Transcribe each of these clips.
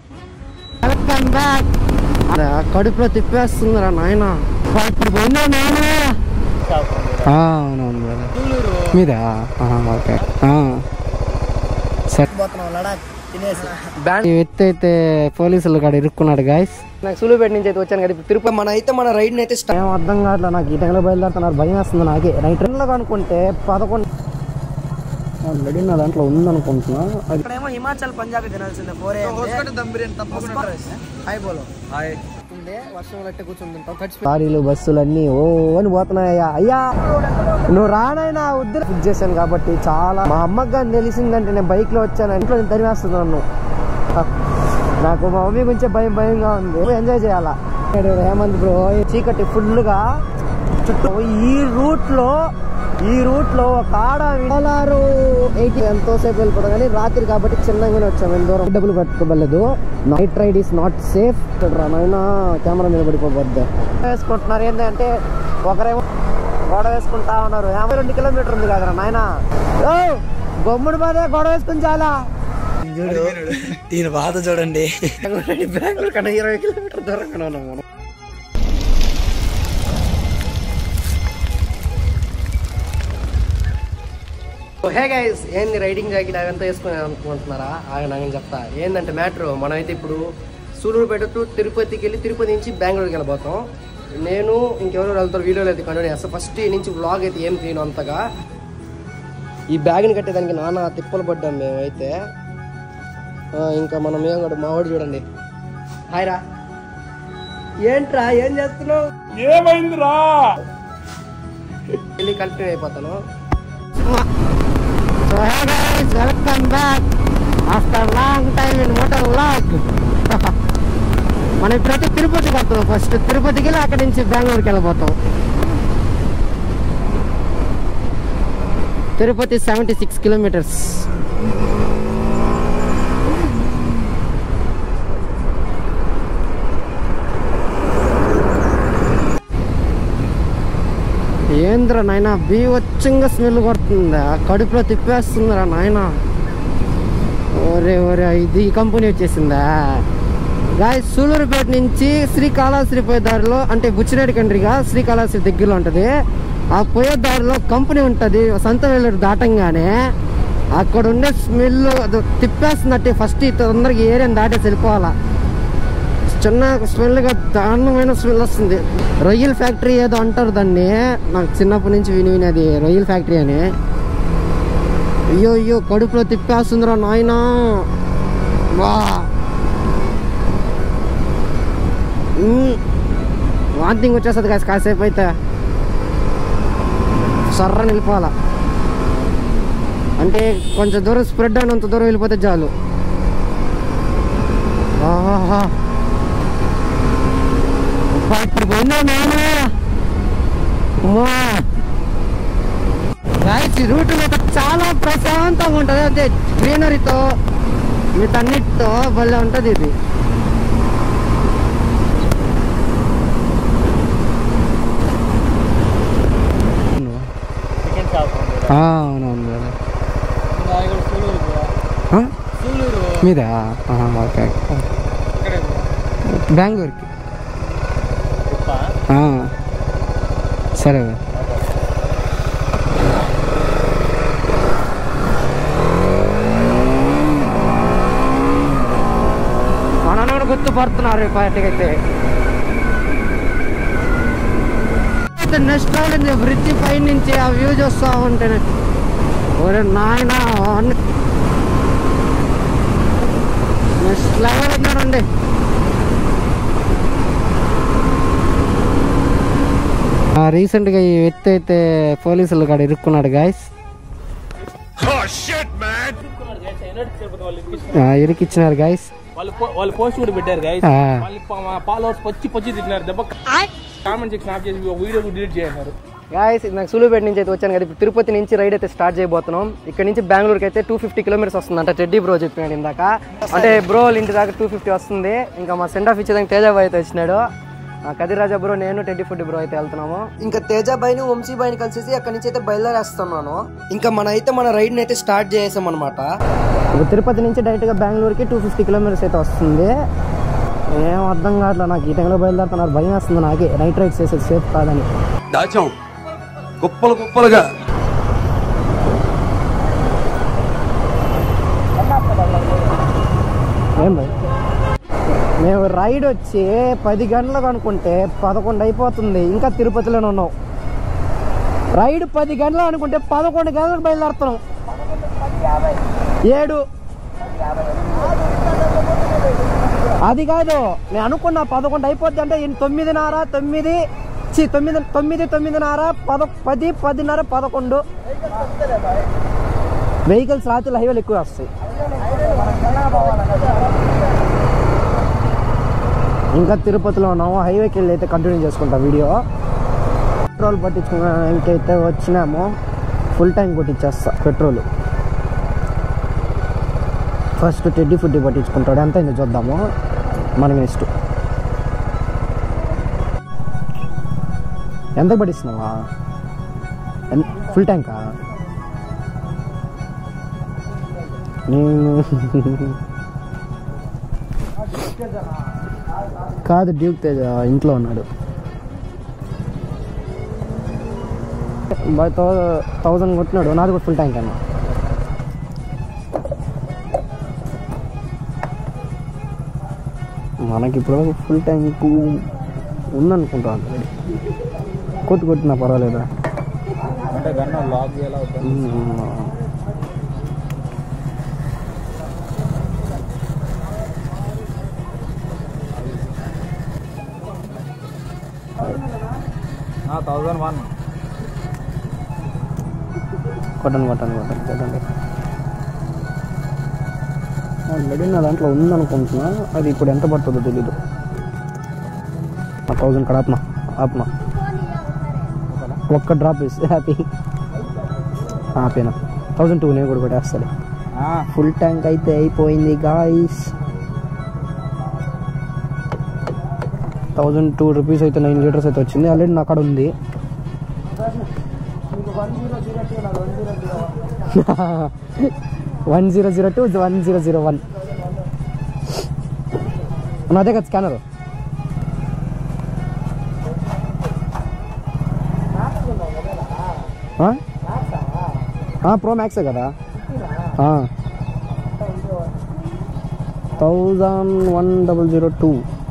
Welcome back కడుపులో తిప్పేస్తుందిరా నాయన ఇప్పుడు పోయినా నాయన అవునవును brother. మీదా ఆహా, ఓకే ఆ. సరే బ్యాండ్ ఎత్తి అయితే పోలీసులు కాడ ఇరుక్కున్నాడు గాయస్ నాకు సూలుపేట నుంచి అయితే వచ్చాను కదా ఇప్పుడు తిరుపతి మన అయితే మన రైడ్ అయితే స్టార్ట్ ఏం అర్థం కావట్లేదు నాకు ఈ టైంలో బయలుదేరుతున్నారు భయం వేస్తుంది నాకే నైట్ ట్రైన్లో అనుకుంటే పదకొండు ఆల్రెడీ నా దాంట్లో ఉందనుకుంటున్నా అది ఇక్కడేమో హిమాచల్ పంజాబ్ తినాల్సిందే ఫోర్ హాయ్ బోలో హాయ్ వర్షం లెక్క కూర్చుంటుంటాం ఖర్చు లారీలు బస్సులు అన్నీ ఓ అని పోతున్నాయ్యా అయ్యా నువ్వు రానైనా ఉద్దర బుక్ చేశాను కాబట్టి చాలా మా అమ్మకి కానీ తెలిసిందంటే నేను బైక్ లో వచ్చాను ఇంట్లో నేను తరివేస్తుంది నన్ను నాకు మా మమ్మీ గురించి భయం భయంగా ఉంది ఎంజాయ్ చేయాలా ఇక్కడ హేమంత్ బ్రో చీకటి ఫుల్ గా చుట్టూ ఈ రూట్ లో ఈ రూట్ లో ఒక ఆడ సోలారు ఎయిటీ ఎంతో సేపు వెళ్ళిపోతాం కానీ రాత్రి కాబట్టి చిన్నగానే వచ్చాము ఎంత దూరం డబ్బులు కట్టుకోలేదు night ride is not safe నాయన కెమెరా మీద పడిపోద్ది వేసుకుంటున్నారు ఏంటంటే ఒకరేమో గొడవ వేసుకుంటా ఉన్నారు యాభై రెండు కిలోమీటర్ ఉంది కదరా నాయన బొమ్ముడు బాధే గొడవ వేసుకుని చాలా చూడు దీని బాధ చూడండి బెంగళూరు కన్నా ఇరవై కిలోమీటర్ దూరంగా ఉన్నాం మనం హే గైస్ ఏంది రైడింగ్ జాకెట్ అవంతా వేసుకుని అనుకుంటున్నారా ఆగండి ఆగని చెప్తా ఏంటంటే మ్యాటర్ మనమైతే ఇప్పుడు సూలూరుపేట టు తిరుపతికి వెళ్ళి తిరుపతి నుంచి బెంగళూరుకి వెళ్ళిపోతాం నేను ఇంకెవరు వెళ్తారు వీడియోలు అయితే కంటిన్యూ చేస్తాను ఫస్ట్ ఈ నుంచి వ్లాగ్ అయితే ఏం తీయను అంతగా ఈ బ్యాగ్ని కట్టేదానికి నానా తిప్పలు పడ్డాం మేమైతే ఆ, ఇంకా మనం ఏం కూడా మావాడు చూడండి హాయ్ రా ఏంట్రా ఏం చేస్తున్నావు ఏమైందిరా వెళ్ళి కంటిన్యూ అయిపోతాను so hey guys welcome back after long time in motor vlog మనం ఇప్పుడైతే తిరుపతికి వస్తాం ఫస్ట్ తిరుపతికి వెళ్ళి అక్కడి నుంచి బెంగళూరుకి వెళ్ళిపోతాం తిరుపతి సెవెంటీ సిక్స్ కిలోమీటర్స్ ఏంద్ర నాయన బీవచ్చంగా స్మెల్ కొడుతుందా కడుపులో తిప్పేస్తుందిరా నాయన ఒరే ఒరే ఇది ఈ కంపెనీ వచ్చేసిందా గాయ సూలూరుపేట నుంచి శ్రీకాళహస్తి పోయే దారిలో అంటే బుచ్చిరెడ్డి కండ్రిగా శ్రీకాళహస్తి దగ్గరలో ఉంటుంది ఆ పోయే దారిలో కంపెనీ ఉంటుంది సంతవేలూరు దాటంగానే అక్కడ ఉండే స్మెల్ అది తిప్పేస్తున్నట్టే ఫస్ట్ ఈ తొందరగా ఏరియాని దాటేసి వెళ్ళిపోవాలా చిన్న స్మెల్గా దారుణమైన స్మెల్ వస్తుంది రొయ్యల ఫ్యాక్టరీ ఏదో అంటారు దాన్ని నాకు చిన్నప్పటి నుంచి విని విని అది రొయ్యల ఫ్యాక్టరీ అని అయ్యో అయ్యో కడుపులో తిప్పేస్తుందిరా నాయనా వా వాంతింగ్ వచ్చేస్తుంది కాస్త కాసేపు అయితే సర్ర వెళ్ళిపోవాలా అంటే కొంచెం దూరం స్ప్రెడ్ అయినంత దూరం వెళ్ళిపోతే చాలు ఆహా అబ్బా, ఇప్పుడు పోయిందా నాయనా అమ్మా. Guys, ఈ రూట్ మీద చాలా ప్రశాంతంగా ఉంటుంది అదే గ్రీనరీతో వీటన్నిటితో భలే ఉంటుంది ఇది చికెన్ షాప్ అవునవును brother. ఆ? మీదా ఆహా, ఓకే బెంగళూరుకి ఆ. సరే మనను కూడా గుర్తుపడుతున్నారు ఈ పార్టీకైతే నెక్స్ట్ రావడం బ్రిడ్జి పై నుంచి ఆ వ్యూ చూస్తా ఉంటేనే ఒరే నాయన నెక్స్ట్ లెవెల్ ఉన్నాడండి రీసెంట్గా ఈ వ్యక్తి అయితే పోలీసులు కాడ ఇరుక్కున్నాడు గాయస్ ఇరికిచ్చినారు గాయస్ వాళ్ళు పో- వాళ్ళు పోస్ట్ కూడా పెట్టారు గైస్ ఆ. వాళ్ళు ఫాలోవర్స్ పచ్చి పచ్చి తిట్టినారు దెబ్బ కామెంట్ సెక్షన్ ఆఫ్ చేసి వీడియో డిలీట్ చేశారు గాయస్ నాకు సూలూపేట నుంచి అయితే వచ్చాను కదా ఇప్పుడు తిరుపతి నుంచి రైడ్ అయితే స్టార్ట్ చేయబోతున్నాం ఇక్కడ నుంచి బెంగళూరుకి అయితే టూ ఫిఫ్టీ కిలోమీటర్స్ వస్తుంది అంటే టెడ్డీ బ్రో చెప్పినాడు ఇందాక అంటే బ్రో వాళ్ళ ఇంటి దాకా టూ ఫిఫ్టీ వస్తుంది ఇంకా మా సెండ్ ఆఫ్ ఇచ్చేదానికి తేజాబాయ్ అయితే వచ్చినాడు ఆ, కదిరాజా బ్రో నేను టెడ్డి ఫుడ్ బ్రో అయితే వెళ్తున్నాము ఇంకా తేజ బైని వంశీ బైని కలిసేసి అక్కడి నుంచి అయితే బయలుదేరేస్తున్నాను ఇంకా మన అయితే మన రైడ్ ని అయితే స్టార్ట్ చేసాం అనమాట ఇప్పుడు తిరుపతి నుంచి డైరెక్ట్గా బెంగళూరుకి టూ ఫిఫ్టీ కిలోమీటర్స్ అయితే వస్తుంది ఏం అర్థం కావట్లేదు నాకు ఈ టైంలో బయలుదేరుతున్నారు భయం వేస్తుంది నాకే నైట్ రైడ్స్ చేసేది సేఫ్ కాదని దాచాం కుప్పలు కుప్పలుగా ఏం భయ్ మేము రైడ్ వచ్చి పది గంటలకు అనుకుంటే పదకొండు అయిపోతుంది ఇంకా తిరుపతిలోనే ఉన్నాం రైడ్ పది గంటలు అనుకుంటే పదకొండు గంటలకు బయలుదేరుతున్నాం ఏడు అది కాదు నేను అనుకున్న పదకొండు అయిపోద్ది అంటే ఈయన తొమ్మిదిన్నర తొమ్మిది చి తొమ్మిది తొమ్మిది తొమ్మిదిన్నర పద పది పదిన్నర పదకొండు వెహికల్స్ రాత్రి హైవేలు ఎక్కువ వస్తాయి ఇంకా తిరుపతిలో ఉన్నాము హైవేకి వెళ్ళి అయితే కంటిన్యూ చేసుకుంటాం వీడియో పెట్రోల్ పట్టించుకున్నానికి అయితే వచ్చినాము ఫుల్ ట్యాంక్ కొట్టించేస్తా పెట్రోల్ ఫస్ట్ టెడ్డీ ఫుడ్ పట్టించుకుంటాడు ఎంత అయిందో చూద్దాము మనకి నెక్స్ట్ ఎంత పట్టిస్తున్నావా ఎన్- ఫుల్ ట్యాంకా నేను కాదు డ్యూక్ తేజ ఇంట్లో ఉన్నాడు బై థౌజండ్ కొట్టినాడు నాది కూడా ఫుల్ ట్యాంక్ అన్న మనకి ఇప్పుడు ఫుల్ ట్యాంక్ ఉందనుకుంటా ఆల్రెడీ కొట్టు కొట్టినా పర్వాలేదా అంటే గన్న లాక్ ఎలా థౌజండ్ వన్ కొట్టండి కొట్టండి కొట్టండి కొట్టండి ఆల్రెడీ నా దాంట్లో ఉందనుకుంటున్నా అది ఇప్పుడు ఎంత పడుతుందో తెలీదు థౌజండ్ ఇక్కడ ఆపనా ఆపనా ఒక్క డ్రాప్ వేస్తే హ్యాపీ ఆపేనా థౌజండ్ టూ నేను కూడా కొట్టేస్తాను ఫుల్ ట్యాంక్ అయితే అయిపోయింది గాయస్ థౌజండ్ టూ రూపీస్ అయితే నైన్ లీటర్స్ అయితే వచ్చింది ఆల్రెడీ నా కాడ ఉంది one zero zero two one zero zero one అదే కదా స్కానర్ ప్రో మ్యాక్సే కదా thousand one double zero two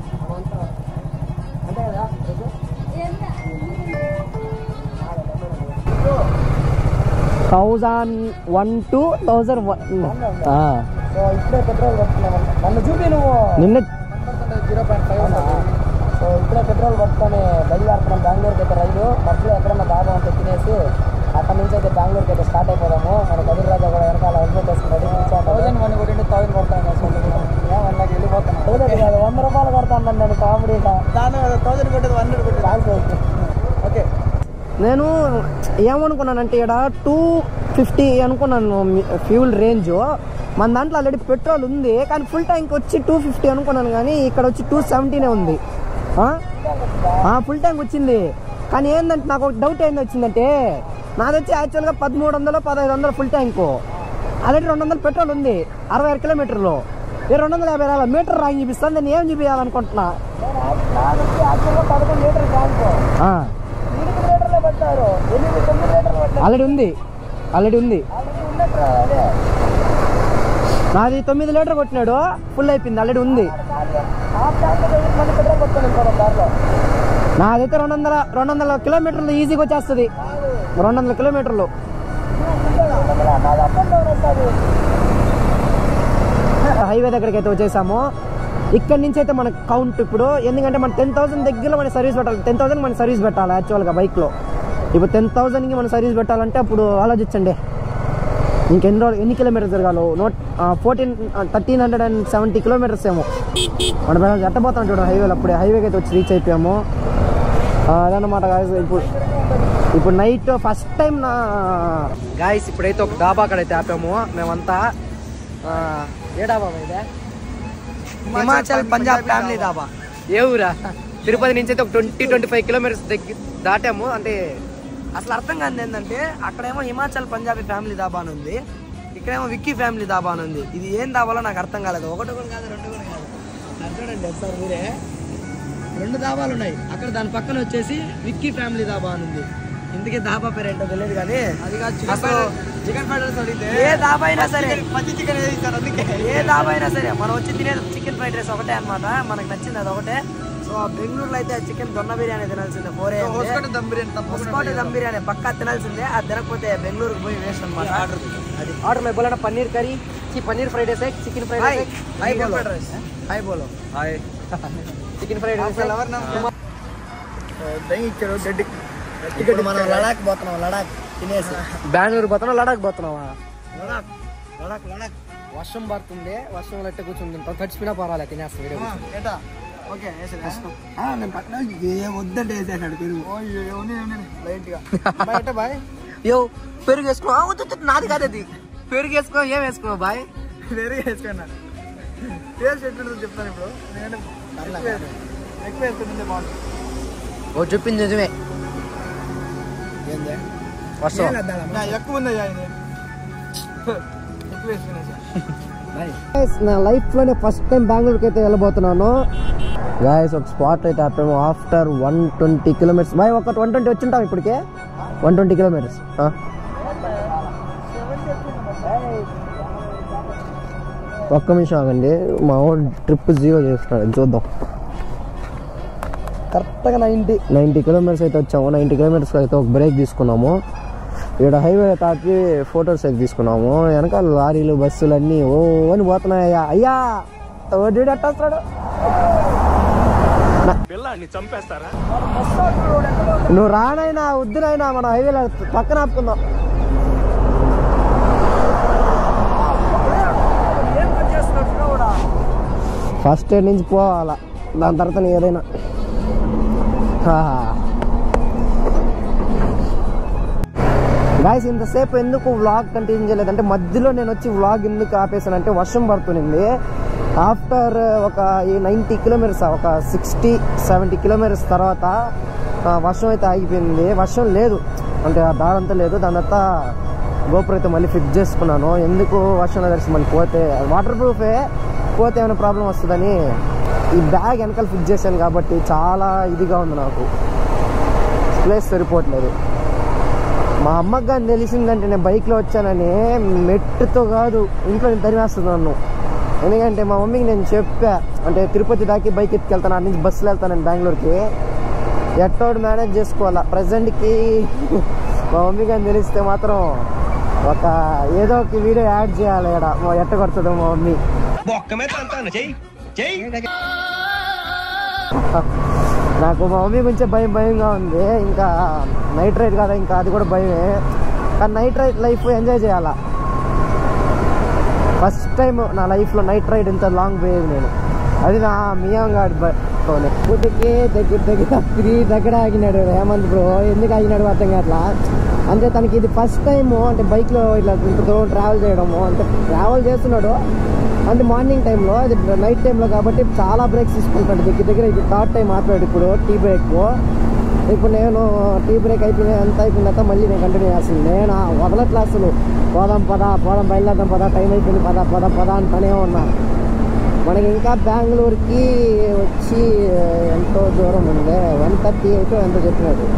thousand one two thousand one so ఇప్పుడే పెట్రోల్ కొట్టుకున్నాను నన్ను చూపి నువ్వు నిన్న జీరో పాయింట్ ఫైవ్ సో ఇప్పుడే పెట్రోల్ కొట్టుకొని బయలుదేరుతున్నాం బెంగళూరుకి అయితే రైలు మధ్యలో ఎక్కడన్నా దాబా ఉంటే తినేసి అక్కడి నుంచి అయితే బెంగళూరుకి అయితే స్టార్ట్ అయిపోదాము మన కదిరిరాజా కూడా వెనకాల హెల్మెట్ వేసుకుని థౌసండ్ వన్ కొట్టి థౌసండ్ కొడతాను ఏమన్నా వెళ్ళిపోతాను కాదు వంద రూపాయలు కొడతాను నేను కామెడీగా దాని థౌసండ్ కొట్టేది వన్ కొట్టేది ఓకే నేను ఏమనుకున్నానంటే ఇక్కడ టూ ఫిఫ్టీ అనుకున్నాను ఫ్యూల్ రేంజ్ మన దాంట్లో ఆల్రెడీ పెట్రోల్ ఉంది కానీ ఫుల్ ట్యాంక్ వచ్చి టూ ఫిఫ్టీ అనుకున్నాను కానీ ఇక్కడ వచ్చి టూ సెవెంటీనే ఉంది ఫుల్ ట్యాంక్ వచ్చింది కానీ ఏంటంటే నాకు ఒక డౌట్ ఏంది వచ్చిందంటే నాది వచ్చి యాక్చువల్గా పదమూడు వందలు పదహైదు వందలు ఫుల్ ట్యాంకు ఆల్రెడీ రెండు వందలు పెట్రోల్ ఉంది అరవై ఆరు కిలోమీటర్లు ఈ రెండు వందల యాభై రావాలి మీటర్ రాంగ్ చూపిస్తుంది నేను ఏం చూపించాలనుకుంటున్నా పదకొండు లీటర్ ట్యాంక్ ఆ, ఎనిమిది లీటర్లే పట్టారు ఎనిమిది తొమ్మిది లీటర్లు పట్టారు ఆల్రెడీ ఉంది ఆల్రెడీ ఉంది ఉన్నట్టు అదే నాది తొమ్మిది లీటర్ కొట్టినాడు ఫుల్ అయిపోయింది ఆల్రెడీ ఉంది హాఫ్ ట్యాంక్ మళ్ళీ పెట్రోల్ కొట్టుకొని వెళ్ళిపోవడం దారిలో నాదైతే రెండు వందల రెండు వందల కిలోమీటర్లు ఈజీగా వచ్చేస్తుంది రెండు వందల కిలోమీటర్లు నాది అప్ అండ్ డౌన్ వస్తుంది హైవే దగ్గరికి అయితే వచ్చేసాము ఇక్కడ నుంచి అయితే మనకు కౌంట్ ఇప్పుడు ఎందుకంటే మన టెన్ థౌసండ్ దగ్గరలో మన సర్వీస్ పెట్టాలి టెన్ థౌసండ్ మన సర్వీస్ పెట్టాలి యాక్చువల్గా బైక్లో ఇప్పుడు టెన్ థౌసండ్కి మనం సర్వీస్ పెట్టాలంటే అప్పుడు ఆలోచించండి ఇంకెన్ని రోజులు ఎన్ని కిలోమీటర్స్ జరగాలో note fourteen thirteen hundred and seventy kilometres ఏమో మన బయట ఎట్టబోతాం చూడండి హైవేలో అప్పుడే హైవేకి అయితే వచ్చి రీచ్ అయిపోయాము ఆ, అదన్నమాట guys. ఇప్పుడు ఇప్పుడు నైట్ ఫస్ట్ టైం నా గాయస్ ఇప్పుడైతే ఒక డాబా అక్కడ అయితే ఆపాము మేమంతా ఆ, ఏ డాబా ఇదే హిమాచల్ పంజాబ్ ఫ్యామిలీ డాబా ఏ ఊరా తిరుపతి నుంచి అయితే ఒక ట్వంటీ ట్వంటీ ఫైవ్ కిలోమీటర్స్ దగ్గర దాటాము అంటే అసలు అర్థం కాదు ఏంటంటే అక్కడేమో హిమాచల్ పంజాబీ ఫ్యామిలీ దాబా అని ఉంది ఇక్కడేమో విక్కీ ఫ్యామిలీ దాబా అని ఉంది ఇది ఏం దాబాలో నాకు అర్థం కాలేదు ఒకటి కూడా కాదు రెండు కూడా కాదు అది చూడండి ఒకసారి మీరే రెండు దాబాలు ఉన్నాయి అక్కడ దాని పక్కన వచ్చేసి విక్కీ ఫ్యామిలీ దాబా అని ఉంది ఇందుకే దాబా పేరు ఏంటో తెలియదు కానీ అది అసలు చికెన్ ఫ్రైడ్ రైస్ అడిగితే ఏ దాబా అయినా సరే పచ్చి చికెన్ ఏది ఇస్తారు అందుకే ఏ దాబా అయినా సరే మనం వచ్చి తినేది చికెన్ ఫ్రైడ్ రైస్ ఒకటే అన్నమాట మనకు నచ్చింది అది ఒకటే సో బెంగళూరులో అయితే చికెన్ దొన్న బిర్యానీ తినాల్సిందే ఫోరే హోస్కోట దమ్ బిర్యానీ తప్పకుండా హోస్కోట దమ్ బిర్యానీ పక్కా తినాల్సిందే అది తినకపోతే బెంగళూరుకి పోయి వేస్ట్ అనమాట అది ఆర్డర్ में बोला ना पनीर करी ची पनीर फ्राइड राइस है chicken fried hi rice hi chicken बोलो फ्राइड राइस हाय बोलो హాయ్ चिकन फ्राइड राइस आपका लवर नाम దਹੀਂ ఇచ్చాడు గడ్డి ఇప్పుడు మనం లడాక్ పోతున్నాం లడాక్ తినేసి బెంగళూరు పోతున్నాం లడాక్ పోతున్నావా లడాక్ లడాక్ లడాక్ వర్షం పడుతుంది వర్షం లెట్ట కూర్చుంది తడిచిపోయినా పర్వాలేదు తినేస్తాం వీడియో ఏటా ఓకే వేసాను నేను పక్కన ఏ వద్దంటే వేసాడు పెరుగు లైట్గా బయట బాయ్ యో పెరుగు వేసుకో ఆ, వద్దు, వద్దు, నాది కాదు అది పెరుగు వేసుకో ఏం వేసుకో బాయ్ వేరే వేసుకున్నాను టేస్ట్ ఎట్లుంటుందో చెప్తాను ఇప్పుడు ఎందుకంటే ఎక్కువ వేసు- ఎక్కువ వేసుకుంటే బాగుంటుంది ఓ చెప్పింది నిజమే వర్షం నా ఎక్కువ ఉందయ్యా ఇది ఎక్కువ వేసుకునేసా నా లైఫ్ లోనే ఫస్ట్ టైం బెంగళూరుకి అయితే వెళ్ళబోతున్నాను గాయస్ ఒక స్పాట్ అయితే ఆపాము ఆఫ్టర్ వన్ ట్వంటీ కిలోమీటర్స్ బాయ్ ఒక వన్ ట్వంటీ వచ్చింటాం ఇప్పటికే వన్ ట్వంటీ కిలోమీటర్స్ ఒక్క నిమిషం ఆగండి మా వాడు ట్రిప్ జీరో చేస్తున్నాడు చూద్దాం కరెక్ట్గా నైంటీ నైంటీ కిలోమీటర్స్ అయితే వచ్చాము నైంటీ కిలోమీటర్స్ అయితే ఒక బ్రేక్ తీసుకున్నాము ఇక్కడ హైవే తాకి ఫొటోస్ అయితే తీసుకున్నాము వెనకాల లారీలు బస్సులు అన్నీ ఓ అని పోతున్నాయ్యా అయ్యా ఓడి అట్టేస్తాడు నువ్వు రానైనా వద్దునైనా మన హైవేలో పక్కన ఆపుకుందాం ఫస్ట్ ఎయిడ్ నుంచి పోవాలా దాని తర్వాత నీ ఏదైనా గాయస్ ఇంతసేపు ఎందుకు వ్లాగ్ కంటిన్యూ చేయలేదంటే మధ్యలో నేను వచ్చి వ్లాగ్ ఎందుకు ఆపేసానంటే వర్షం పడుతుంది ఆఫ్టర్ ఒక ఈ నైంటీ కిలోమీటర్స్ ఒక సిక్స్టీ సెవెంటీ కిలోమీటర్స్ తర్వాత ఆ, వర్షం అయితే ఆగిపోయింది వర్షం లేదు అంటే ఆ దారంతా లేదు దాని తర్వాత గోపురం అయితే మళ్ళీ ఫిక్స్ చేసుకున్నాను ఎందుకు వర్షంలో తెలిసి మళ్ళీ పోతే వాటర్ ప్రూఫే పోతే ఏమైనా ప్రాబ్లం వస్తుందని ఈ బ్యాగ్ వెనకాల ఫిక్స్ చేశాను కాబట్టి చాలా ఇదిగా ఉంది నాకు ప్లేస్ సరిపోవట్లేదు మా అమ్మకి కానీ తెలిసిందంటే నేను బైక్లో వచ్చానని మెట్టుతో కాదు ఇంట్లో నేను తరిమేస్తుంది నన్ను ఎందుకంటే మా మమ్మీకి నేను చెప్పా అంటే తిరుపతి దాకి బైక్ ఎత్తుకెళ్తాను అటు నుంచి బస్సులో వెళ్తాను నేను బెంగళూరుకి ఎట్టోడు మేనేజ్ చేసుకోవాలా ప్రజెంట్కి మా మమ్మీ కానీ తెలిస్తే మాత్రం ఒక ఏదో ఒక వీడియో యాడ్ చేయాలి ఇక్కడ మా ఎట్ట కొడుతుంది మా మమ్మీ నాకు మా మమ్మీ గురించే భయం భయంగా ఉంది ఇంకా నైట్ రైడ్ కదా ఇంకా అది కూడా భయమే కానీ నైట్ రైడ్ లైఫ్ ఎంజాయ్ చేయాలా ఫస్ట్ టైం నా లైఫ్లో నైట్ రైడ్ ఇంత లాంగ్ పోయేది నేను అది నా మియాంగాడి తోనే పుట్టికి దగ్గర దగ్గర త్రీ దగ్గర ఆగినాడు హేమంత్ బ్రో ఎందుకు ఆగినాడు అర్థం కావట్లా అంటే తనకి ఇది ఫస్ట్ టైం అంటే బైక్లో ఇట్లా ఇంత దూరం ట్రావెల్ చేయడము అంటే ట్రావెల్ చేస్తున్నాడు అంటే మార్నింగ్ టైంలో ఇది నైట్ టైంలో కాబట్టి చాలా బ్రేక్స్ తీసుకుంటాడు దగ్గర దగ్గర ఇది థర్డ్ టైం ఆపాడు ఇప్పుడు టీ బ్రేక్ ఇప్పుడు నేను టీ బ్రేక్ అయిపోయిన ఎంత అయిపోయిన తర్వాత మళ్ళీ నేను కంటిన్యూ చేస్తాను నేను ఆ వదలట్లా అసలు పోదాం పద పోదాం బయలుదేరదాం పద టైం అయిపోయింది పద పద పద అంటనే ఉన్నా మనకి ఇంకా బెంగళూరుకి వచ్చి ఎంతో దూరం ఉంది వన్ థర్టీ ఎయిట్ ఎంతో చెప్పినట్టు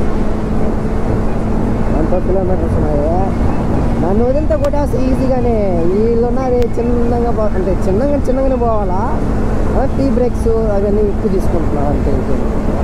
ఎంతో కిలోమీటర్స్ ఉన్నాయి నన్ను వదిలితే కూడా ఈజీగానే వీళ్ళు ఉన్నది చిన్నగా పో అంటే చిన్నగా చిన్నగానే పోవాలా టీ బ్రేక్స్ అవన్నీ ఎక్కువ తీసుకుంటున్నారు అంతే ఇంకేం.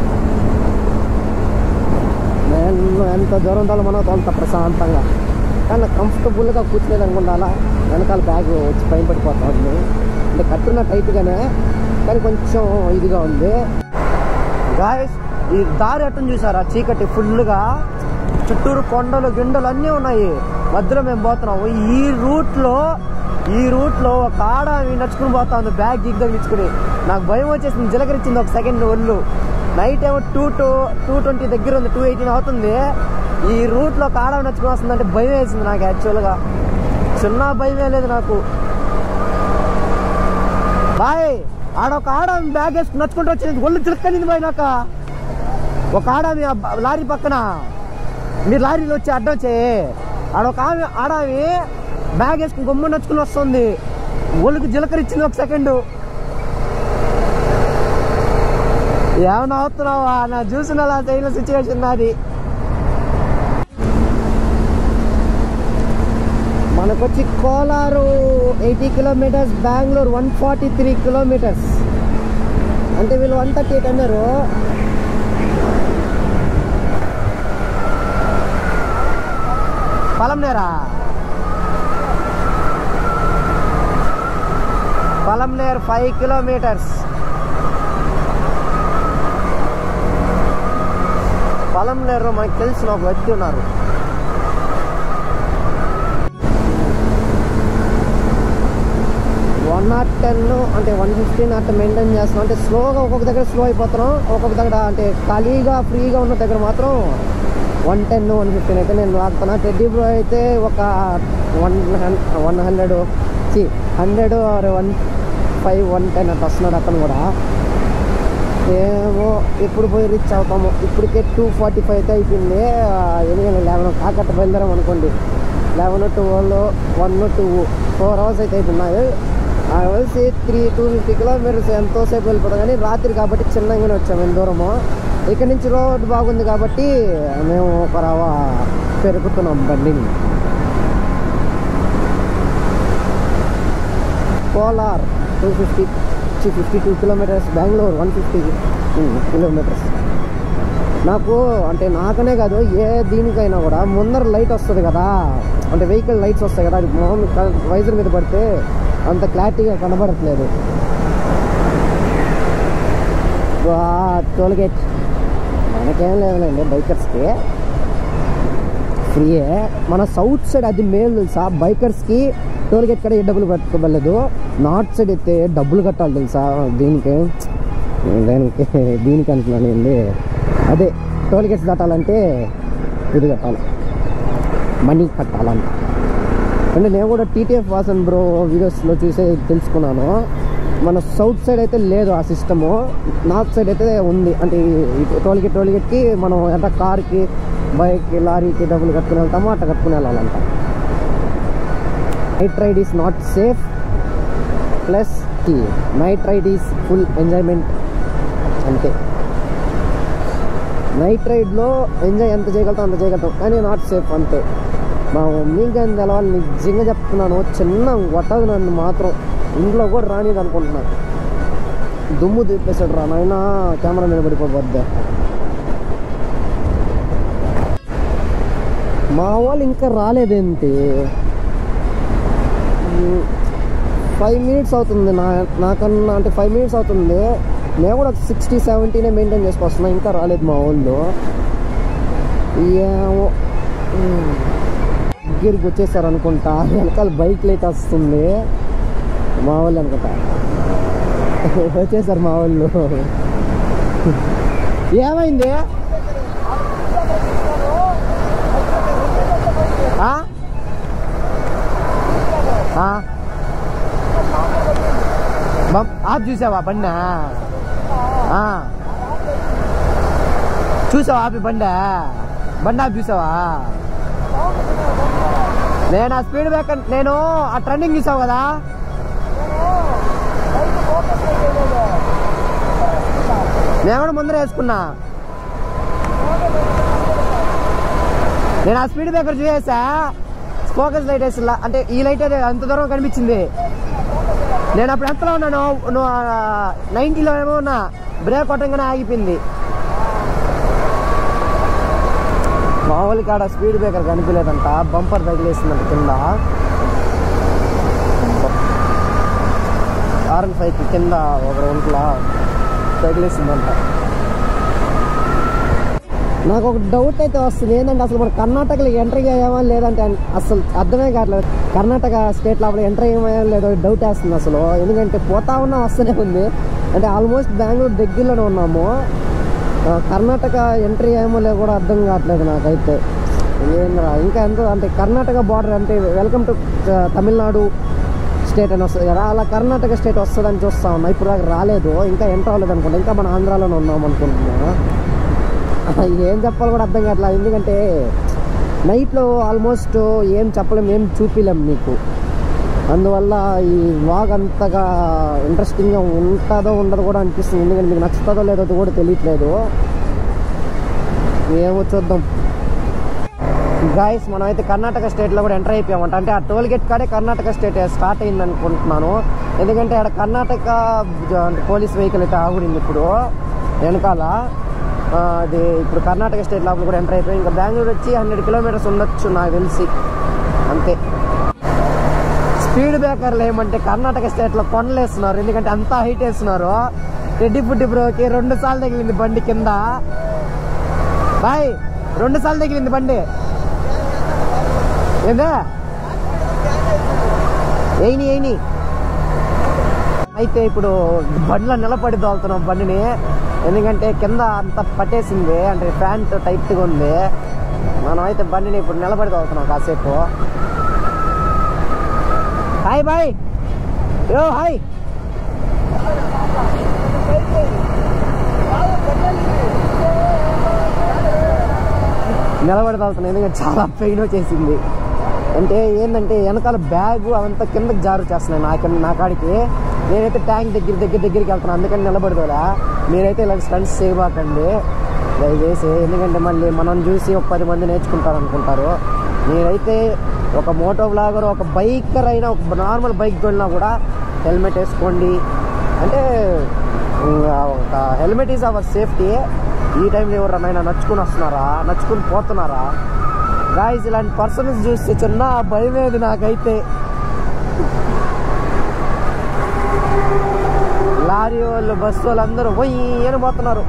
నేను ఎంత దూరం తోల మనం తోలుతా ప్రశాంతంగా కానీ కంఫర్టబుల్గా కూర్చోలేదు అనుకుంటా వెనకాల బ్యాగ్ వచ్చి పైన పడిపోతా ఉంది అంటే కట్టున్న టైట్గానే కానీ కొంచెం ఇదిగా ఉంది గాయస్ ఈ దారి అట్టం చూసారా చీకటి ఫుల్గా చుట్టూరు కొండలు గిండలు అన్నీ ఉన్నాయి మధ్యలో మేము పోతున్నాము ఈ రూట్లో ఈ రూట్లో ఒక ఆడ ఆమె నడుచుకుని పోతా ఉంది బ్యాగ్ గిగ్ తగిలించుకుని నాకు భయం వచ్చేసింది చిలకరించింది ఒక సెకండ్ ఒళ్ళు నైట్ ఏమో టూ టూ టూ ట్వంటీ దగ్గర ఉంది టూ ఎయిటీన్ అవుతుంది ఈ రూట్లో ఒక ఆడ ఆమె నడుచుకుని వస్తుందంటే భయం వేసింది నాకు యాక్చువల్గా చిన్న భయమే లేదు నాకు బాయ్ ఆడ ఒక ఆడ బ్యాగ్ వేసుకుని నచ్చుకుంటూ వచ్చింది ఒళ్ళు చిలకనింది పోయినాక ఒక ఆడామి ఆ బ- లారీ పక్కన మీరు లారీలో వచ్చి అడ్డం చేయి ఆడ ఒక ఆమె ఆడామి బ్యాగ్ వేసుకుని గమ్మ నచ్చుకుని వస్తుంది ఒళ్ళుకి జీలకరిచ్చింది ఒక సెకండ్ ఏమన్నా అవుతున్నావా నా చూసిన అలా చేయని సిచ్యువేషన్ నాది మనకొచ్చి Kolar eighty kilometres Bengaluru one forty three kilometres అంటే వీళ్ళు వన్ థర్టీ ఎయిట్ అన్నారు పలంనేరా పలంనేర్ ఫైవ్ కిలోమీటర్స్ పలంనేరులో మనకు తెలిసిన ఒక వ్యక్తి ఉన్నారు వన్ నాట్ టెన్ అంటే వన్ ఫిఫ్టీన్ అట్లా మెయింటైన్ చేస్తున్నాం అంటే స్లోగా ఒక్కొక్క దగ్గర స్లో అయిపోతున్నాం ఒక్కొక్క దగ్గర అంటే ఖాళీగా ఫ్రీగా ఉన్న దగ్గర మాత్రం వన్ టెన్ వన్ ఫిఫ్టీన్ అయితే నేను వాడుతున్నా టెడ్డీ బ్రో అయితే ఒక వన్ వన్ హండ్రెడ్ సి hundred or one five one ten అట్లా వస్తున్నాడు అతను కూడా ఏమో ఎప్పుడు పోయి రీచ్ అవుతాము ఇప్పటికే టూ ఫార్టీ ఫైవ్ అయితే అయిపోయింది ఎందుకంటే లెవెన్ కాకట్ట బయలుదేరాం అనుకోండి eleven twelve one two four hours అయితే అయిపోయినాయి ఆ కలిసి త్రీ టూ ఫిఫ్టీ కిలోమీటర్స్ ఎంతోసేపు వెళ్ళిపోతాం కానీ రాత్రి కాబట్టి చిన్నగానే వచ్చాము ఎంత దూరము ఇక్కడ నుంచి రోడ్ బాగుంది కాబట్టి మేము ఒక రవ పెరుగుతున్నాం బండిని Kolar two fifty fifty two kilometres Bengaluru one fifty kilometres నాకు అంటే నాకనే కాదు ఏ దీనికైనా కూడా ముందర లైట్ వస్తుంది కదా అంటే వెహికల్ లైట్స్ వస్తాయి కదా అది మొహం వైజర్ మీద పడితే అంత క్లారిటీగా కనబడట్లేదు టోల్గేట్ మనకేం లేదులేండి బైకర్స్కి ఫ్రీయే మన సౌత్ సైడ్ అది మేలు తెలుసా బైకర్స్కి టోల్ గేట్ కడ ఏ డబ్బులు కట్టుకోబడలేదు నార్త్ సైడ్ అయితే డబ్బులు కట్టాలి తెలుసా దీనికి దానికి దీనికి అంటున్నాను ఏంటి అదే టోల్ గేట్స్ దాటాలంటే ఇది కట్టాలి మనీ కట్టాలంట అంటే నేను కూడా టీటీఎఫ్ వాసన్ బ్రో వీడియోస్లో చూసే తెలుసుకున్నాను మన సౌత్ సైడ్ అయితే లేదు ఆ సిస్టము నార్త్ సైడ్ అయితే ఉంది అంటే టోల్ గేట్ టోల్ గేట్కి మనం ఎంత కార్కి బైక్కి లారీకి డబ్బులు కట్టుకుని వెళ్తామో అట్లా కట్టుకుని వెళ్ళాలంట night ride is not safe plus night ride is full enjoyment అంతే నైట్ రైడ్లో ఎంజాయ్ ఎంత చేయగలుగుతాం అంత చేయగలుగుతాం కానీ నాట్ సేఫ్ అంతే మా మమ్మీకి కానీ తెలవాలి నిజంగా చెప్తున్నాను చిన్న కొట్టదు నన్ను మాత్రం ఇంట్లో కూడా రానిది అనుకుంటున్నా దుమ్ము తిప్పేసాడు రా నాయన కెమెరా మీద పడిపోద్ది మా వాళ్ళు ఇంకా రాలేదేంటి ఫైవ్ మినిట్స్ అవుతుంది నా నాకన్నా అంటే ఫైవ్ మినిట్స్ అవుతుంది నేను కూడా సిక్స్టీ సెవెంటీనే మెయింటైన్ చేసుకొస్తున్నా ఇంకా రాలేదు మా వాళ్ళు ఏమో ఉమ్. దగ్గరికి వచ్చేసారు అనుకుంటా వెనకాల బైక్ లైట్ వస్తుంది మా వాళ్ళు అనుకుంటా వచ్చేసారు మా వాళ్ళు ఏమైంది ఆ? ఆ? బం- ఆప్ చూసావా బండా ఆ. చూసావా ఆపి బండా బండి ఆపి చూసావా నేను ఆ స్పీడ్ బ్రేకర్ నేను ఆ ట్రెండింగ్ చూసావు కదా నేను కూడా ముందర వేసుకున్నా నేను ఆ స్పీడ్ బ్రేకర్ చూసేసా ఫోకస్ లైట్ వేసి అంటే ఈ లైట్ అయితే అంత దూరం కనిపించింది నేను అప్పుడు ఎంతలో ఉన్నాను నువ్వు నైంటీలో ఏమో ఉన్నా బ్రేక్ కొట్టంగానే ఆగిపోయింది మామూలు కాడ స్పీడ్ బ్రేకర్ కనిపించలేదంట బంపర్ తగిలేసిందంట కింద ఆర్ఎన్ ఫైవ్ కింద ఒక ఒంట్లో తగిలేసిందంట నాకు ఒక డౌట్ అయితే వస్తుంది ఏంటంటే అసలు మన కర్ణాటకలో ఎంట్రీ అయ్యామా లేదంటే అన్- అసలు అర్థమే కావట్లేదు కర్ణాటక స్టేట్ లోపల ఎంట్రీ అయ్యామా లేదో డౌట్ వేస్తుంది అసలు ఎందుకంటే పోతా ఉన్నా వస్తూనే ఉంది అంటే ఆల్మోస్ట్ బెంగళూరు దగ్గరలోనే ఉన్నాము ఆ, కర్ణాటక ఎంట్రీ అయ్యామో లేదో కూడా అర్థం కావట్లేదు నాకైతే ఏంద్రా ఇంకా ఎంత అంటే కర్ణాటక బార్డర్ అంటే వెల్కమ్ టు తమిళనాడు స్టేట్ అని వస్తుంది కదా అలా కర్ణాటక స్టేట్ వస్తుందని చూస్తా ఉన్నా ఇప్పుడు దాకా రాలేదు ఇంకా ఎంటర్ అవ్వలేదు అనుకుంటా ఇంకా మన ఆంధ్రాలోనే ఉన్నాం అనుకుంటున్నా ఏం చెప్పాలి కూడా అర్థం కావట్లేదు ఎందుకంటే నైట్లో ఆల్మోస్ట్ ఏం చెప్పలేం ఏం చూపిలేం మీకు అందువల్ల ఈ వాగ్ అంతగా ఇంట్రెస్టింగ్గా ఉంటుందో ఉండదో కూడా అనిపిస్తుంది ఎందుకంటే మీకు నచ్చుతుందో లేదో కూడా తెలియట్లేదు ఏమో చూద్దాం గాయస్ మనం అయితే కర్ణాటక స్టేట్లో కూడా ఎంటర్ అయిపోయామంట అంటే ఆ టోల్ గేట్ కాడే కర్ణాటక స్టేట్ స్టార్ట్ అయింది అనుకుంటున్నాను ఎందుకంటే అక్కడ కర్ణాటక జ- అంటే పోలీస్ వెహికల్ అయితే ఆగుడింది ఇప్పుడు వెనకాల ఆ, అది ఇప్పుడు కర్ణాటక స్టేట్ లోపల కూడా ఎంటర్ అయిపోయి ఇంకా బెంగళూరు వచ్చి హండ్రెడ్ కిలోమీటర్స్ ఉండొచ్చు నాకు తెలిసి అంతే స్పీడ్ బ్రేకర్లు ఏమంటే కర్ణాటక స్టేట్లో కొండలేస్తున్నారు ఎందుకంటే అంతా హైట్ వేస్తున్నారు రెడ్డి పుట్టి బ్రోకి రెండు సార్లు తగిలింది బండి కింద బాయ్ రెండు సార్లు తగిలింది బండి ఏందా ఏయిని ఏయిని అయితే ఇప్పుడు బండ్లో నిలబడి దోలుతున్నాం బండిని ఎందుకంటే కింద అంత పట్టేసింది అంటే ప్యాంట్ టైట్గా ఉంది మనం అయితే బండిని ఇప్పుడు నిలబడి దోలుతున్నాం కాసేపు హాయ్ బాయ్ యో హాయ్ నిలబడి తాగుతున్నాను ఎందుకంటే చాలా పెయిన్ వచ్చేసింది అంటే ఏంటంటే వెనకాల బ్యాగ్ అవంతా కిందకి జారు చేస్తున్నాయి నా కింద నా కాడికి నేనైతే ట్యాంక్ దగ్గర దగ్గర దగ్గరికి వెళ్తున్నాను అందుకని నిలబడదోలా మీరైతే ఇలా స్టంట్స్ చేయబాకండి దయచేసి ఎందుకంటే మళ్ళీ మనం చూసి ఒక పది మంది నేర్చుకుంటారు అనుకుంటారు మీరైతే ఒక మోటో బ్లాగర్ ఒక బైకర్ అయినా ఒక నార్మల్ బైక్ వెళ్ళినా కూడా హెల్మెట్ వేసుకోండి అంటే ఇంకా ఒక హెల్మెట్ ఈజ్ అవర్ సేఫ్టీ ఈ టైంలో ఎవరన్నా నచ్చుకుని వస్తున్నారా నచ్చుకుని పోతున్నారా గాయస్ ఇలాంటి పర్సన్స్ చూస్తే చిన్న భయం ఏది నాకైతే లారీ వాళ్ళు బస్సు వాళ్ళు అందరూ పోయి అని పోతున్నారు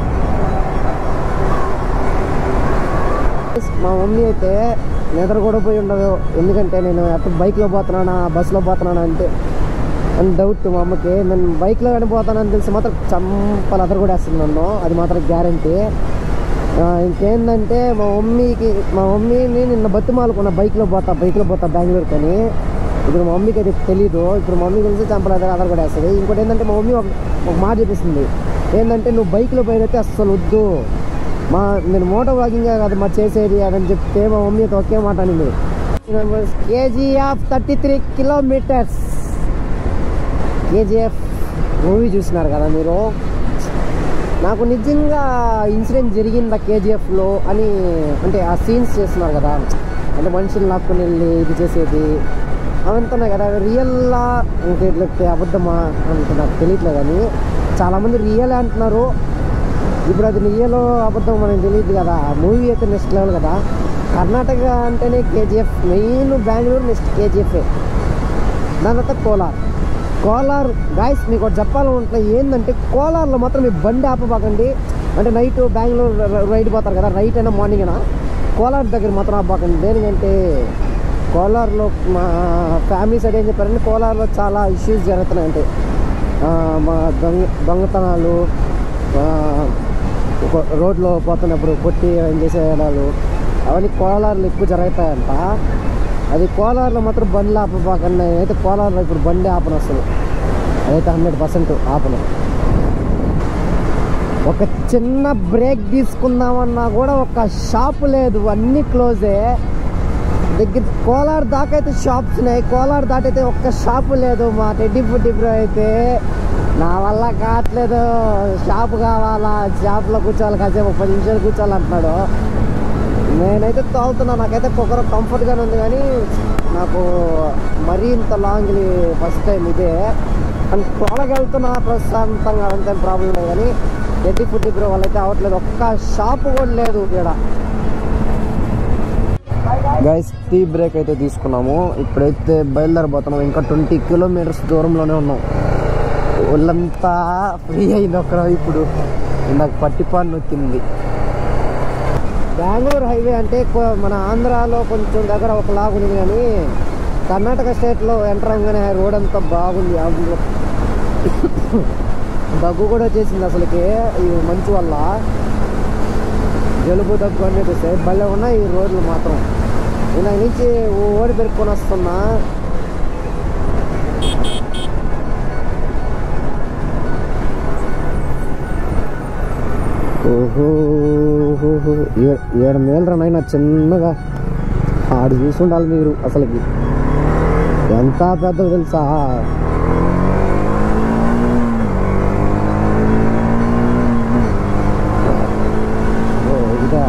మా మమ్మీ అయితే నిద్ర కూడా పోయి ఉండదు ఎందుకంటే నేను అటు బైక్లో పోతున్నానా బస్సులో పోతున్నానా అంటే అని డౌట్ మా అమ్మకి నేను బైక్లో కానీ పోతానని తెలిసి మాత్రం చంపలు అదర కూడా వేస్తుంది నన్ను అది మాత్రం గ్యారంటీ ఇంకేందంటే మా మమ్మీకి మా మమ్మీని నిన్న బతిమాలుకున్న బైక్లో పోతా బైక్లో పోతా బెంగళూరు కానీ ఇప్పుడు మా మమ్మీకి అది తెలీదు ఇప్పుడు మా మమ్మీ తెలిసి చంపలు అదర అదర కూడా వేస్తుంది ఇంకోటి ఏంటంటే మా మమ్మీ ఒక ఒక మాట చెప్పిస్తుంది ఏంటంటే నువ్వు బైక్లో పోయినైతే అస్సలు వద్దు మా నేను మోటో వాకింగ్ కాదు మా చేసేది అని చెప్తే మా మమ్మీ అయితే ఒకే మాట అనింది KGF thirty three kilometres KGF movie చూసినారు కదా మీరు నాకు నిజంగా ఇన్సిడెంట్ జరిగిందా కేజీఎఫ్లో అని అంటే ఆ సీన్స్ చేస్తున్నారు కదా అంటే మనుషులు లాక్కుని వెళ్ళి ఇది చేసేది అవంతా ఉన్నాయి కదా రియల్లా ఇంకా లేకపోతే అబద్ధమా అంటే నాకు తెలియట్లేదు అని చాలామంది రియల్ అంటున్నారు ఇప్పుడు అది రియల్ అబద్ధం మనకి తెలియదు కదా మూవీ అయితే నెక్స్ట్ లెవెల్ కదా కర్ణాటక అంటేనే KGF main Bengaluru next KGF దాని తర్వాత కోలార్ కోలార్ గాయస్ మీకు ఒకటి చెప్పాలంటే ఏంటంటే కోలార్లో మాత్రం మీ బండి ఆపబాకండి అంటే నైట్ బెంగళూరు ర- రైడ్ పోతారు కదా నైట్ అయినా మార్నింగ్ అయినా కోలార్ దగ్గర మాత్రం ఆపబాకండి దేనికంటే కోలార్లో మా ఫ్యామిలీ సైడ్ ఏం చెప్పారంటే కోలార్లో చాలా ఇష్యూస్ జరుగుతున్నాయి అంటే ఆ, మా దొంగ దొంగతనాలు ఆ, ఒక- రోడ్లో పోతున్నప్పుడు కొట్టి ఏం చేసేయడాలు అవన్నీ కోలార్లు ఎక్కువ జరుగుతాయంట అది కోలార్లో మాత్రం బండ్లు ఆపబాకండి అయితే కోలార్లో ఇప్పుడు బండి ఆపను అసలు అదైతే హండ్రెడ్ పర్సెంట్ ఆపను ఒక చిన్న బ్రేక్ తీసుకుందామన్నా కూడా ఒక షాప్ లేదు అన్నీ క్లోజే దగ్గర కోలార్ దాకా అయితే షాప్స్ ఉన్నాయి కోలార్ దాటైతే ఒక్క షాపు లేదు మా టెడ్డి ఫుడ్డి బ్రో అయితే నా వల్ల కావట్లేదు షాప్ కావాలా షాప్లో కూర్చోవాలి కాసేపు ఒక పది నిమిషాలు కూర్చోవాలి అంటున్నాడు నేనైతే తోలుతున్నా నాకైతే కుక్కర్ కంఫర్ట్గానే ఉంది కానీ నాకు మరీ ఇంత లాంగ్ ఫస్ట్ టైం ఇదే కానీ తోలగెళ్తున్నా ప్రశాంతంగా అంతే ప్రాబ్లం లేదు కానీ ఎడ్డి ఫుడ్ బ్రో వాళ్ళైతే అవ్వట్లేదు ఒక్క షాపు కూడా లేదు ఇక్కడ గైస్ టీ బ్రేక్ అయితే తీసుకున్నాము ఇప్పుడైతే బయలుదేరబోతున్నాం ఇంకా ట్వంటీ కిలోమీటర్స్ దూరంలోనే ఉన్నాం ఒళ్ళంతా ఫ్రీ అయింది ఒక్కడ ఇప్పుడు నాకు పట్టిపాన్ నొక్కింది బెంగళూరు హైవే అంటే కొ- మన ఆంధ్రాలో కొంచెం దగ్గర ఒక లాగు ఉంది కానీ కర్ణాటక స్టేట్లో ఎంటర్ అవ్వగానే రోడ్ అంతా బాగుంది అందులో దగ్గు కూడా వచ్చేసింది అసలుకి ఈ మంచు వల్ల జలుబు దగ్గు అనేది వస్తాయి భలే ఉన్నాయి ఈ రోడ్లు మాత్రం నేను నుంచి ఓడి పెరుక్కొని వస్తున్నా ఓహో ఓహో ఏ- ఏడు మేలరా నాయన చిన్నగా ఆడు చూసుండాలి మీరు అసలుకి ఎంత పెద్దది తెలుసా ఓ, ఇదా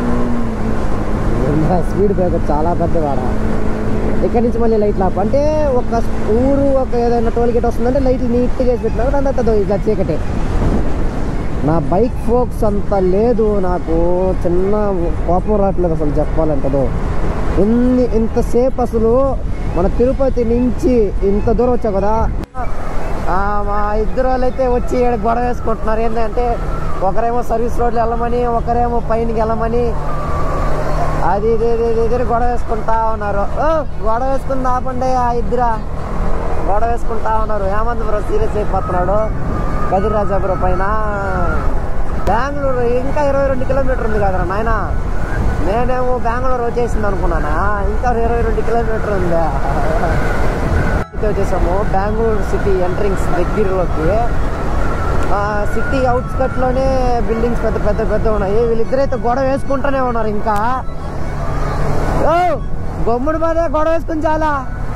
ఏందా స్పీడ్ బ్రేకర్ చాలా పెద్దవాడ ఇక్కడ నుంచి మళ్ళీ లైట్లు ఆపు అంటే ఒక ఊరు ఒక ఏదైనా టోల్ గేట్ వస్తుందంటే లైట్లు నీట్గా చేసి పెట్టినా అంత ఇట్లా చీకటే నా బైక్ ఫోక్స్ అంత లేదు నాకు చిన్న కోపం రావట్లేదు అసలు చెప్పాలంటదో ఇన్ని ఇంతసేపు అసలు మన తిరుపతి నుంచి ఇంత దూరం వచ్చావు కదా ఆ, మా ఇద్దరు వాళ్ళు అయితే వచ్చి ఈడ గొడవ వేసుకుంటున్నారు ఏంటంటే ఒకరేమో సర్వీస్ రోడ్లు వెళ్ళమని ఒకరేమో పైనకి వెళ్ళమని అది ఇది ఇది ఇది ఇది గొడవ వేసుకుంటా ఉన్నారు ఓ, గొడవ వేసుకుని ఆపండి ఆ ఇద్దరా గొడవ వేసుకుంటా ఉన్నారు ఏమంది బ్రో సీరియస్ అయిపోతున్నాడు గదిరాజా బ్రో పైన బెంగళూరు ఇంకా ఇరవై రెండు కిలోమీటర్ ఉంది కదరా నాయన నేనేమో బెంగళూరు వచ్చేసింది అనుకున్నానా ఇంకా ఇరవై రెండు కిలోమీటర్ ఉంది అయితే వచ్చేసాము బెంగళూరు సిటీ ఎంట్రింగ్స్ దగ్గరలోకి సిటీ అవుట్స్కట్లోనే బిల్డింగ్స్ పెద్ద పెద్ద పెద్ద ఉన్నాయి వీళ్ళిద్దరైతే గొడవ వేసుకుంటూనే ఉన్నారు ఇంకా ఓ గమ్ముడు బాధే గొడవ వేసుకుని చాలా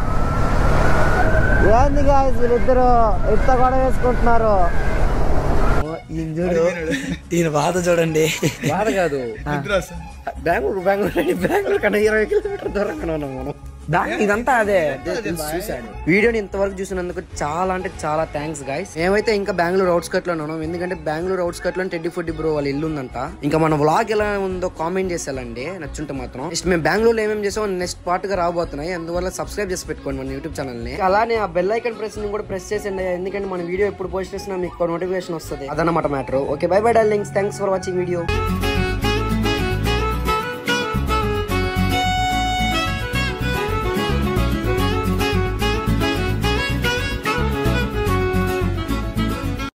ఏంది గాయస్ వీళ్ళిద్దరు ఇంత గొడవ వేసుకుంటున్నారు ఈయన బాధ చూడండి బాధ కాదు బెంగళూరు బెంగళూరు బెంగళూరు కన్నా ఇరవై కిలోమీటర్ దూరంగా ఉన్నాం మనం ఇదంతా అదే చూశాను వీడియోని ఇంతవరకు చూసినందుకు చాలా అంటే చాలా థ్యాంక్స్ గైస్ మేమైతే ఇంకా బెంగళూరు అవుట్స్కట్ లో ఉన్నాం ఎందుకంటే బెంగళూరు అవుట్స్కట్ లో టెడ్డి ఫుడ్ బ్రో వాళ్ళ ఇల్లు ఉందంట ఇంకా మన వ్లాగ్ ఎలా ఉందో కామెంట్ చేసేయాలండి నచ్చుంటే మాత్రం నెక్స్ట్ మేము బెంగళూరులో ఏమేమి చేసామో నెక్స్ట్ పార్ట్ గా రాబోతున్నాయి అందువల్ల సబ్స్క్రైబ్ చేసి పెట్టుకోండి మన యూట్యూబ్ ఛానల్ ని అలానే ఆ బెల్ ఐకన్ ప్రెస్ ని కూడా ప్రెస్ చేసండి ఎందుకంటే మన వీడియో ఎప్పుడు పోస్ట్ చేసినా మీకు నోటిఫికేషన్ వస్తుంది అదన్నమాట matter okay bye bye darlings thanks for watching video